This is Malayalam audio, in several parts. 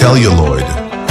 celluloid.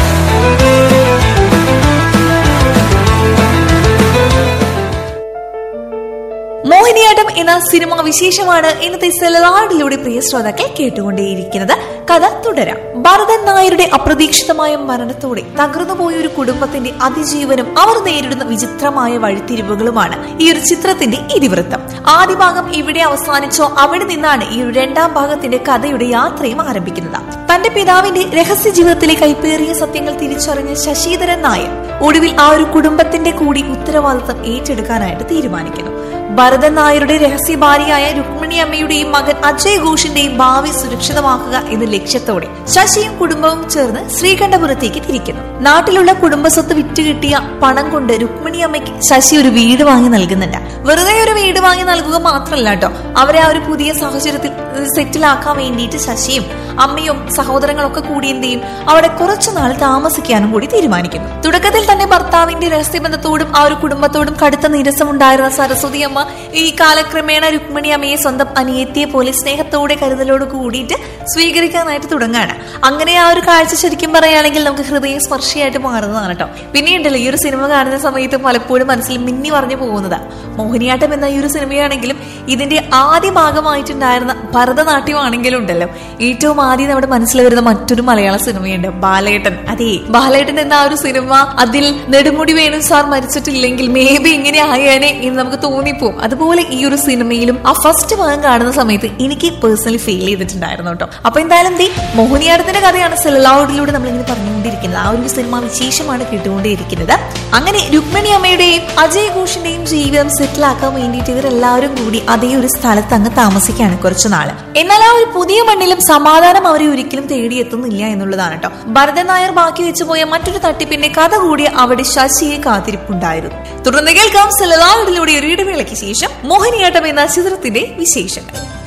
മോഹിനിയാട്ടം എന്ന സിനിമ വിശേഷമാണ് ഇന്നത്തെ സെലലാഡിലൂടെ പ്രിയ ശ്രോതാക്കൾ കേട്ടുകൊണ്ടേയിരിക്കുന്നത് കഥ തുടരാം ഭരതൻ നായരുടെ അപ്രതീക്ഷിതമായ മരണത്തോടെ തകർന്നുപോയ ഒരു കുടുംബത്തിന്റെ അതിജീവനും അവർ നേരിടുന്ന വിചിത്രമായ വഴിത്തിരിവുകളുമാണ് ഈ ഒരു ചിത്രത്തിന്റെ ഇതിവൃത്തം ആദ്യ ഭാഗം ഇവിടെ അവസാനിച്ചോ അവിടെ നിന്നാണ് ഈ ഒരു രണ്ടാം ഭാഗത്തിന്റെ കഥയുടെ യാത്രയും ആരംഭിക്കുന്നത് തന്റെ പിതാവിന്റെ രഹസ്യ ജീവിതത്തിലെ കൈപ്പേറിയ സത്യങ്ങൾ തിരിച്ചറിഞ്ഞ ശശിധരൻ നായർ ഒടുവിൽ ആ ഒരു കുടുംബത്തിന്റെ കൂടി ഉത്തരവാദിത്തം ഏറ്റെടുക്കാനായിട്ട് തീരുമാനിക്കുന്നു ഭരതൻ നായരുടെ രഹസ്യ ഭാര്യയായ രുക്മിണി അമ്മയുടെയും മകൻ അജയ് ഘോഷിന്റെയും ഭാവി സുരക്ഷിതമാക്കുക എന്ന ലക്ഷ്യത്തോടെ ശശിയും കുടുംബവും ചേർന്ന് ശ്രീകണ്ഠപുരത്തേക്ക് തിരിക്കുന്നു നാട്ടിലുള്ള കുടുംബസ്വത്ത് വിറ്റുകിട്ടിയ പണം കൊണ്ട് രുക്മിണി അമ്മയ്ക്ക് ശശി ഒരു വീട് വാങ്ങി നൽകുന്നുണ്ട് വെറുതെ ഒരു വീട് വാങ്ങി നൽകുക മാത്രമല്ല കേട്ടോ അവരെ ആ ഒരു പുതിയ സാഹചര്യത്തിൽ സെറ്റിലാക്കാൻ വേണ്ടിയിട്ട് ശശിയും അമ്മയും സഹോദരങ്ങളൊക്കെ കൂടി എന്ത് ചെയ്യും അവിടെ കുറച്ചു നാൾ താമസിക്കാനും കൂടി തീരുമാനിക്കുന്നു തുടക്കത്തിൽ തന്നെ ഭർത്താവിന്റെ രഹസ്യബന്ധത്തോടും ആ ഒരു കുടുംബത്തോടും കടുത്ത നിരസമുണ്ടായിരുന്ന സരസ്വതി അമ്മ ഈ കാലക്രമേണ രുക്മിണി അമ്മയെ സ്വന്തം അനിയത്തിയെ പോലെ സ്നേഹത്തോടെ കരുതലോട് കൂടിയിട്ട് സ്വീകരിക്കാനായിട്ട് തുടങ്ങാണ് അങ്ങനെ ആ ഒരു കാഴ്ച ശരിക്കും പറയുകയാണെങ്കിൽ നമുക്ക് ഹൃദയ സ്പർശിയായിട്ട് മാറുന്നതാണ് കേട്ടോ പിന്നെയുണ്ടല്ലോ ഈ ഒരു സിനിമ കാണുന്ന സമയത്ത് പലപ്പോഴും മനസ്സിൽ മിന്നി പറഞ്ഞു പോകുന്നത് മോഹിനിയാട്ടം എന്ന ഈ ഒരു സിനിമയാണെങ്കിലും ഇതിന്റെ ആദ്യ ഭാഗമായിട്ടുണ്ടായിരുന്ന ഭരതനാട്യമാണെങ്കിലും ഉണ്ടല്ലോ ഏറ്റവും ആദ്യം നമ്മുടെ മനസ്സിൽ വരുന്ന മറ്റൊരു മലയാള സിനിമയുണ്ട് ബാലേട്ടൻ അതെ ബാലേട്ടൻ എന്ന ആ ഒരു സിനിമ അതിൽ നെടുമുടി വേണു സാർ മരിച്ചിട്ടില്ലെങ്കിൽ മേ ബി ഇങ്ങനെ ആയേനെ എന്ന് നമുക്ക് തോന്നിപ്പോവും അതുപോലെ ഈ ഒരു സിനിമയിലും ആ ഫസ്റ്റ് ഭാഗം കാണുന്ന സമയത്ത് എനിക്ക് പേഴ്സണലി ഫീൽ ചെയ്തിട്ടുണ്ടായിരുന്നു കേട്ടോ അപ്പൊ എന്തായാലും ദേ മോഹിനിയാട്ടത്തിന്റെ കഥയാണ് സെലൗഡിലൂടെ നമ്മൾ ഇങ്ങനെ പറഞ്ഞുകൊണ്ടിരിക്കുന്നത് ആ ഒരു സിനിമ വിശേഷമാണ് കേട്ടുകൊണ്ടേയിരിക്കുന്നത് അങ്ങനെ രുക്മിണി അമ്മയുടെയും അജയ് ഘോഷിന്റെയും ജീവിതം സെറ്റിൽ ആക്കാൻ വേണ്ടിയിട്ട് ഇവരെല്ലാവരും കൂടി അതേ ഒരു സ്ഥലത്ത് അങ്ങ് താമസിക്കാണ് കുറച്ചു നാള് എന്നാൽ ആ ഒരു പുതിയ മണ്ണിലും സമാധാനം അവരെ ഒരിക്കലും തേടിയെത്തുന്നില്ല എന്നുള്ളതാണ് കേട്ടോ ഭരതൻ നായർ ബാക്കി വെച്ചു പോയ മറ്റൊരു തട്ടിപ്പിന്റെ കഥ കൂടി അവിടെ ശശിയെ കാത്തിരിപ്പുണ്ടായിരുന്നു തുടർന്ന് കേൾക്കാം സെലലാഡിലൂടെ ഒരു ഇടവേളയ്ക്ക് ശേഷം മോഹിനിയാട്ടം എന്ന ചിത്രത്തിന്റെ വിശേഷങ്ങൾ